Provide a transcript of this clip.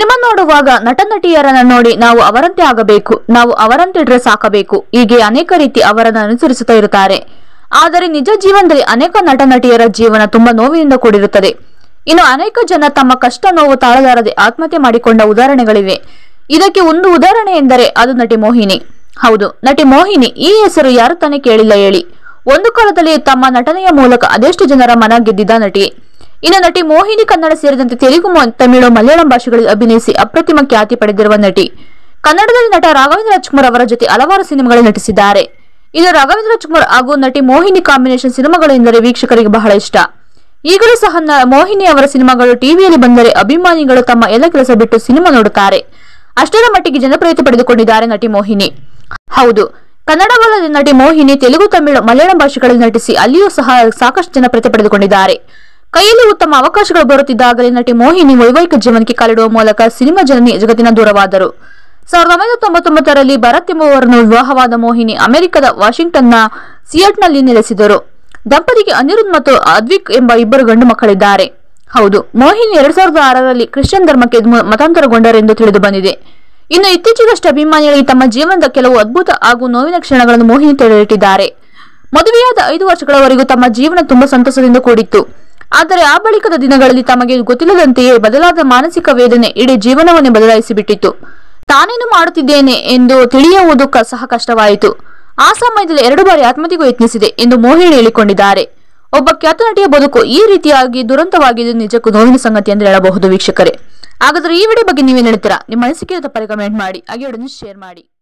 cinema ನೋಡುವಾಗ ನಟ ನಟಿಯರನ್ನ ನೋಡಿ ನಾವು ಅವರಂತೆ ಆಗಬೇಕು ನಾವು ಅವರಂತೆ ಡ್ರೆಸ್ ಹಾಕಬೇಕು ಹೀಗೆ ಅನೇಕ ರೀತಿ ಅವರನ್ನು ಅನುಸರಿಸುತ್ತಾ ಇರುತ್ತಾರೆ ಆದರೆ ನಿಜ ಜೀವನದಲ್ಲಿ ಅನೇಕ ನಟ ನಟಿಯರ ಜೀವನ ತುಂಬಾ ನೋವಿನಿಂದ ಕೂಡಿರುತ್ತದೆ ಇನ್ನು ಅನೇಕ ಜನ ತಮ್ಮ ಕಷ್ಟ ನೋವು ತಾಳಲಾರದೆ ಆತ್ಮಹತ್ಯೆ ಮಾಡಿಕೊಂಡ ಉದಾಹರಣೆಗಳಿವೆ ಇದಕ್ಕೆ ಒಂದು ಉದಾಹರಣೆ ಎಂದರೆ ಅದು ನಟಿ ಮೋಹಿನಿ ಹೌದು ನಟಿ ಮೋಹಿನಿ ಈ ಹೆಸರು ಯಾರು ತಾನೇ ಕೇಳಿಲ್ಲ ಹೇಳಿ ಒಂದು ಕಾಲದಲ್ಲಿ ತಮ್ಮ ನಟನೆಯ ಮೂಲಕ ಅದೆಷ್ಟು ಜನರ ಮನ ಗೆದ್ದಿದ್ದ ನಟಿ ಇನ್ನು ನಟಿ ಮೋಹಿನಿ ಕನ್ನಡ ಸೇರಿದಂತೆ ತೆಲುಗು ಮ- ತಮಿಳು ಮಲಯಾಳಂ ಭಾಷೆಗಳಲ್ಲಿ ಅಭಿನಯಿಸಿ ಅಪ್ರತಿಮ ಖ್ಯಾತಿ ಪಡೆದಿರುವ ನಟಿ ಕನ್ನಡದಲ್ಲಿ ನಟ ರಾಘವೇಂದ್ರ ರಾಜ್ಕುಮಾರ್ ಅವರ ಜೊತೆ ಹಲವಾರು ಸಿನಿಮಾಗಳಲ್ಲಿ ನಟಿಸಿದ್ದಾರೆ ಇದು ರಾಘವೇಂದ್ರ ರಾಜ್ಕುಮಾರ್ ಹಾಗೂ ನಟಿ ಮೋಹಿನಿ ಕಾಂಬಿನೇಷನ್ ಸಿನಿಮಾಗಳು ಎಂದರೆ ವೀಕ್ಷಕರಿಗೆ ಬಹಳ ಇಷ್ಟ ಈಗಲೂ ಸಹ ನ- ಮೋಹಿನಿ ಅವರ ಸಿನಿಮಾಗಳು ಟಿವಿಯಲ್ಲಿ ಬಂದರೆ ಅಭಿಮಾನಿಗಳು ತಮ್ಮ ಎಲ್ಲ ಕೆಲಸ ಬಿಟ್ಟು ಸಿನಿಮಾ ನೋಡುತ್ತಾರೆ ಅಷ್ಟರ ಮಟ್ಟಿಗೆ ಜನಪ್ರಿಯತೆ ಪಡೆದುಕೊಂಡಿದ್ದಾರೆ ನಟಿ ಮೋಹಿನಿ ಹೌದು ಕನ್ನಡವಲ್ಲದೆ ನಟಿ ಮೋಹಿನಿ ತೆಲುಗು ತಮಿಳು ಮಲಯಾಳಂ ಭಾಷೆಗಳಲ್ಲಿ ನಟಿಸಿ ಅಲ್ಲಿಯೂ ಸಹ ಸಾಕಷ್ಟು ಜನಪ್ರಿಯತೆ ಪಡೆದುಕೊಂಡಿದ್ದಾರೆ ಕೈಯಲ್ಲಿ ಉತ್ತಮ ಅವಕಾಶಗಳು ಬರುತ್ತಿದ್ದಾಗಲೇ ನಟಿ ಮೋಹಿನಿ ವೈವಾಹಿಕ ಜೀವನಕ್ಕೆ ಕಾಲಿಡುವ ಮೂಲಕ ಸಿನಿಮಾ ಜನನಿ ಜಗತ್ತಿನ ದೂರವಾದರು ಸಾವಿರದ ಒಂಬೈನೂರ ತೊಂಬತ್ತೊಂಬತ್ತರಲ್ಲಿ ಭರತ್ ಎಂಬುವರನ್ನು ವಿವಾಹವಾದ ಮೋಹಿನಿ ಅಮೆರಿಕದ ವಾಷಿಂಗ್ಟನ್ನ ಸಿಯಟ್ನಲ್ಲಿ ನೆಲೆಸಿದರು ದಂಪತಿಗೆ ಅನಿರುದ್ಧ್ ಮತ್ತು ಅದ್ವಿಕ್ ಎಂಬ ಇಬ್ಬರು ಗಂಡು ಮಕ್ಕಳಿದ್ದಾರೆ ಹೌದು ಮೋಹಿನಿ ಎರಡ್ ಸಾವಿರದ ಆರರಲ್ಲಿ ಕ್ರಿಶ್ಚಿಯನ್ ಧರ್ಮಕ್ಕೆ ಮು- ಮತಾಂತರಗೊಂಡರೆಂದು ತಿಳಿದು ಬಂದಿದೆ ಇನ್ನು ಇತ್ತೀಚೆಗಷ್ಟೇ ಅಭಿಮಾನಿಗಳಿಗೆ ತಮ್ಮ ಜೀವನದ ಕೆಲವು ಅದ್ಭುತ ಹಾಗೂ ನೋವಿನ ಕ್ಷಣಗಳನ್ನು ಮೋಹಿನಿ ತೆರೆದಿಟ್ಟಿದ್ದಾರೆ ಮದುವೆಯಾದ ಐದು ವರ್ಷಗಳವರೆಗೂ ತಮ್ಮ ಜೀವನ ತುಂಬಾ ಸಂತಸದಿಂದ ಕೂಡಿತ್ತು ಆದರೆ ಆ ಬಳಿಕದ ದಿನಗಳಲ್ಲಿ ತಮಗೆ ಗೊತ್ತಿಲ್ಲದಂತೆಯೇ ಬದಲಾದ ಮಾನಸಿಕ ವೇದನೆ ಇಡೀ ಜೀವನವನ್ನೇ ಬದಲಾಯಿಸಿಬಿಟ್ಟಿತ್ತು ತಾನೇನು ಮಾಡುತ್ತಿದ್ದೇನೆ ಎಂದು ತಿಳಿಯುವುದು ಕ- ಸಹ ಕಷ್ಟವಾಯಿತು ಆ ಸಮಯದಲ್ಲಿ ಎರಡು ಬಾರಿ ಆತ್ಮಹತ್ಯೆಗೂ ಯತ್ನಿಸಿದೆ ಎಂದು ಮೋಹಿನಿ ಹೇಳಿಕೊಂಡಿದ್ದಾರೆ ಒಬ್ಬ ಖ್ಯಾತ ನಟಿಯ ಬದುಕು ಈ ರೀತಿಯಾಗಿ ದುರಂತವಾಗಿದ್ದು ನಿಜಕ್ಕೂ ನೋವಿನ ಸಂಗತಿ ಎಂದು ಹೇಳಬಹುದು ವೀಕ್ಷಕರೇ ಹಾಗಾದ್ರೆ ಈ ವಿಡಿಯೋ ಬಗ್ಗೆ ನೀವೇನು ಹೇಳ್ತೀರಾ ನಿಮ್ಮ ಅನಿಸಿಕೆ ತಪ್ಪದೆ ಕಮೆಂಟ್ ಮಾಡಿ ಹಾಗೆ ವಿಡಿಯೋನ ಶೇರ್ ಮಾಡಿ